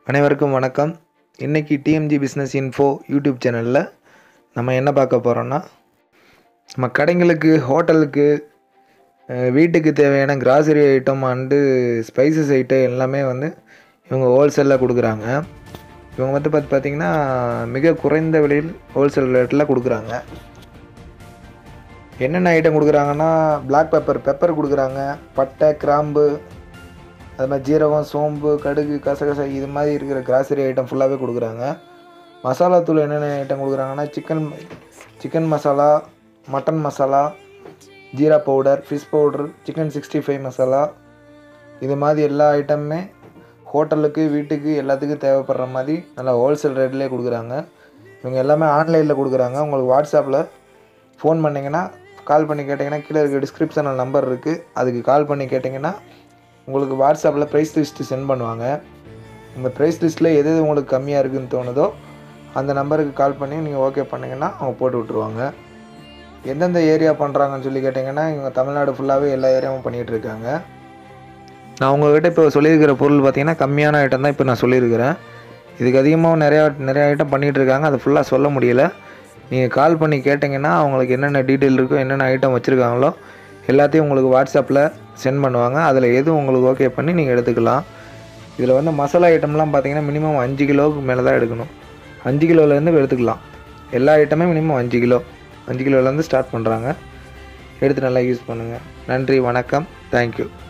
அனைவருக்கும் வணக்கம் இன்றைக்கி டிஎம்ஜி பிஸ்னஸ் இன்ஃபோ யூடியூப் சேனலில் நம்ம என்ன பார்க்க போகிறோன்னா நம்ம கடைங்களுக்கு ஹோட்டலுக்கு அஹ், வீட்டுக்கு தேவையான grocery item and spices item எல்லாமே வந்து இவங்க ஹோல்சேலில் கொடுக்குறாங்க இவங்க வந்து பார்த்து பார்த்திங்கன்னா மிக குறைந்த விலையில் ஹோல்சேல் ரேட்டில் கொடுக்குறாங்க என்னென்ன ஐட்டம் கொடுக்குறாங்கன்னா பிளாக் பெப்பர் பெப்பர் கொடுக்குறாங்க பட்டை கிராம்பு அது மாதிரி ஜீரகம் சோம்பு கடுகு கசகசா இது மாதிரி இருக்கிற கிராசரி ஐட்டம் ஃபுல்லாகவே கொடுக்குறாங்க மசாலா தூள் என்னென்ன ஐட்டம் கொடுக்குறாங்கன்னா chicken chicken masala mutton masala ஜீரா powder fish powder chicken sixty five masala இது மாதிரி எல்லா ஐட்டமுமே ஹோட்டலுக்கு வீட்டுக்கு எல்லாத்துக்கும் தேவைப்படுற மாதிரி நல்லா ஹோல்சேல் ரேட்லேயே கொடுக்குறாங்க இவங்க எல்லாமே ஆன்லைனில் கொடுக்குறாங்க உங்களுக்கு வாட்ஸ்அப்பில் ஃபோன் பண்ணிங்கன்னா கால் பண்ணி கேட்டிங்கன்னா கீழே இருக்க டிஸ்கிரிப்ஷனில் நம்பர் இருக்குது அதுக்கு கால் பண்ணி கேட்டிங்கன்னா உங்களுக்கு வாட்ஸ்அப்பில் ப்ரைஸ் லிஸ்ட்டு சென்ட் பண்ணுவாங்க இந்த ப்ரைஸ் லிஸ்ட்டில் எது எது உங்களுக்கு கம்மியாக இருக்குதுன்னு தோணுதோ அந்த நம்பருக்கு கால் பண்ணி நீங்கள் ஓகே பண்ணிங்கன்னா அவங்க போட்டு விட்ருவாங்க எந்தெந்த ஏரியா பண்ணுறாங்கன்னு சொல்லி கேட்டிங்கன்னா இவங்க தமிழ்நாடு ஃபுல்லாகவே எல்லா ஏரியாவும் பண்ணிகிட்டு இருக்காங்க நான் உங்கள்கிட்ட இப்போ சொல்லியிருக்கிற பொருள் பார்த்தீங்கன்னா கம்மியான ஐட்டம் தான் இப்போ நான் சொல்லியிருக்கிறேன் இதுக்கு அதிகமாக நிறையா நிறையா ஐட்டம் பண்ணிகிட்டு இருக்காங்க அதை ஃபுல்லாக சொல்ல முடியல நீங்கள் கால் பண்ணி கேட்டிங்கன்னா அவங்களுக்கு என்னென்ன டீட்டெயில் இருக்கோ என்னென்ன ஐட்டம் வச்சுருக்காங்களோ எல்லாத்தையும் உங்களுக்கு வாட்ஸ்அப்பில் சென்ட் பண்ணுவாங்க அதில் எது உங்களுக்கு ஓகே பண்ணி நீங்கள் எடுத்துக்கலாம் இதில் வந்து மசாலா ஐட்டம்லாம் பார்த்தீங்கன்னா மினிமம் அஞ்சு கிலோவுக்கு மேலே தான் எடுக்கணும் அஞ்சு கிலோலேருந்து எடுத்துக்கலாம் எல்லா ஐட்டமே மினிமம் அஞ்சு கிலோ அஞ்சு கிலோலேருந்து ஸ்டார்ட் பண்ணுறாங்க எடுத்து நல்லா யூஸ் பண்ணுங்கள் நன்றி வணக்கம் தேங்க்யூ